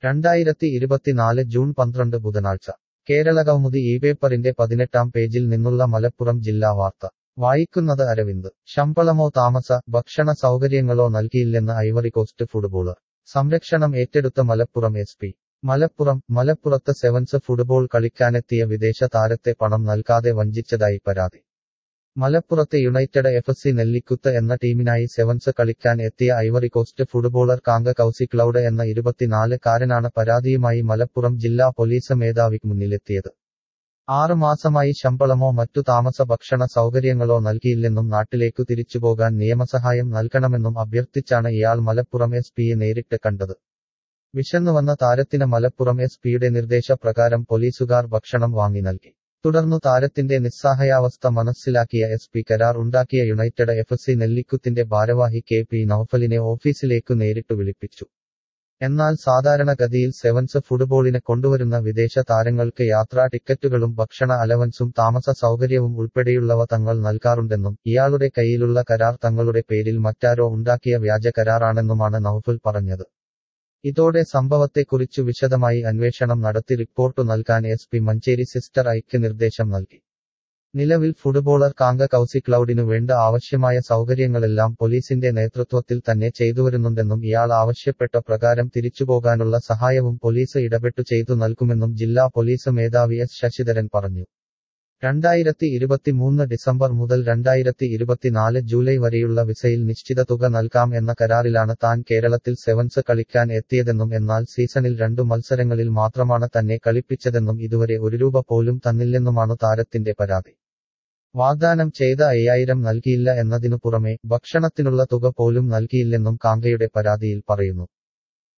രണ്ടായിരത്തി ഇരുപത്തിനാല് ജൂൺ പന്ത്രണ്ട് ബുധനാഴ്ച കേരളകൗമുദി ഈ പേപ്പറിന്റെ പതിനെട്ടാം പേജിൽ നിന്നുള്ള മലപ്പുറം ജില്ലാ വാർത്ത വായിക്കുന്നത് അരവിന്ദ് ശമ്പളമോ താമസ ഭക്ഷണ സൗകര്യങ്ങളോ നൽകിയില്ലെന്ന് ഐവറികോസ്റ്റ് ഫുട്ബോളർ സംരക്ഷണം ഏറ്റെടുത്ത മലപ്പുറം എസ് പി മലപ്പുറം മലപ്പുറത്ത് സെവൻസ് ഫുട്ബോൾ കളിക്കാനെത്തിയ വിദേശ താരത്തെ പണം നൽകാതെ വഞ്ചിച്ചതായി പരാതി മലപ്പുറത്തെ യുണൈറ്റഡ് എഫ് സി നെല്ലിക്കുത്ത് എന്ന ടീമിനായി സെവൻസ് കളിക്കാൻ എത്തിയ Ivory Coast footballer Kanga Kousi Claude എന്ന ഇരുപത്തിനാല് കാരനാണ് പരാതിയുമായി മലപ്പുറം ജില്ലാ പോലീസ് മേധാവിക്ക് മുന്നിലെത്തിയത് ആറ് മാസമായി ശമ്പളമോ മറ്റു താമസ ഭക്ഷണ സൗകര്യങ്ങളോ നൽകിയില്ലെന്നും നാട്ടിലേക്കു തിരിച്ചുപോകാൻ നിയമസഹായം നൽകണമെന്നും അഭ്യർത്ഥിച്ചാണ് ഇയാൾ മലപ്പുറം എസ് പിയെ നേരിട്ട് കണ്ടത് വിശന്നുവന്ന താരത്തിന് മലപ്പുറം എസ് പിയുടെ നിർദ്ദേശപ്രകാരം പോലീസുകാർ ഭക്ഷണം വാങ്ങി നൽകി തുടർന്നു താരത്തിന്റെ നിസ്സഹായാവസ്ഥ മനസ്സിലാക്കിയ എസ് പി കരാർ ഉണ്ടാക്കിയ യുണൈറ്റഡ് എഫ് സി നെല്ലിക്കുത്തിന്റെ ഭാരവാഹി കെ പി നൌഫലിനെ ഓഫീസിലേക്കു നേരിട്ടു വിളിപ്പിച്ചു എന്നാൽ സാധാരണഗതിയിൽ സെവൻസ് ഫുട്ബോളിന് കൊണ്ടുവരുന്ന വിദേശ താരങ്ങൾക്ക് യാത്രാ ടിക്കറ്റുകളും ഭക്ഷണ അലവൻസും താമസ സൗകര്യവും ഉൾപ്പെടെയുള്ളവ തങ്ങൾ നൽകാറുണ്ടെന്നും ഇയാളുടെ കയ്യിലുള്ള കരാർ തങ്ങളുടെ പേരിൽ മറ്റാരോ ഉണ്ടാക്കിയ വ്യാജ കരാറാണെന്നുമാണ് നൌഫൽ പറഞ്ഞത് ഇതോടെ സംഭവത്തെക്കുറിച്ചു വിശദമായി അന്വേഷണം നടത്തി റിപ്പോർട്ടു നൽകാൻ എസ് പി മഞ്ചേരി സിസ്റ്റർ ഐക്ക് നിർദ്ദേശം നൽകി നിലവിൽ ഫുട്ബോളർ കാങ്ക കൌസി ക്ലൌഡിനു വേണ്ട ആവശ്യമായ സൗകര്യങ്ങളെല്ലാം പോലീസിന്റെ നേതൃത്വത്തിൽ തന്നെ ചെയ്തുവരുന്നുണ്ടെന്നും ഇയാൾ ആവശ്യപ്പെട്ട പ്രകാരം തിരിച്ചുപോകാനുള്ള സഹായവും പോലീസ് ഇടപെട്ടു ചെയ്തു നൽകുമെന്നും ജില്ലാ പോലീസ് മേധാവി എസ് ശശിധരൻ പറഞ്ഞു രണ്ടായിരത്തി ഇരുപത്തിമൂന്ന് ഡിസംബർ മുതൽ രണ്ടായിരത്തി ഇരുപത്തിനാല് ജൂലൈ വരെയുള്ള വിസയിൽ നിശ്ചിത തുക നൽകാം എന്ന കരാറിലാണ് താൻ കേരളത്തിൽ സെവൻസ് കളിക്കാൻ എത്തിയതെന്നും എന്നാൽ സീസണിൽ രണ്ടു മത്സരങ്ങളിൽ മാത്രമാണ് തന്നെ കളിപ്പിച്ചതെന്നും ഇതുവരെ ഒരു രൂപ പോലും തന്നില്ലെന്നുമാണ് താരത്തിന്റെ പരാതി വാഗ്ദാനം ചെയ്ത അയ്യായിരം നൽകിയില്ല എന്നതിനു പുറമെ ഭക്ഷണത്തിനുള്ള തുക പോലും നൽകിയില്ലെന്നും കാങ്കയുടെ പരാതിയിൽ പറയുന്നു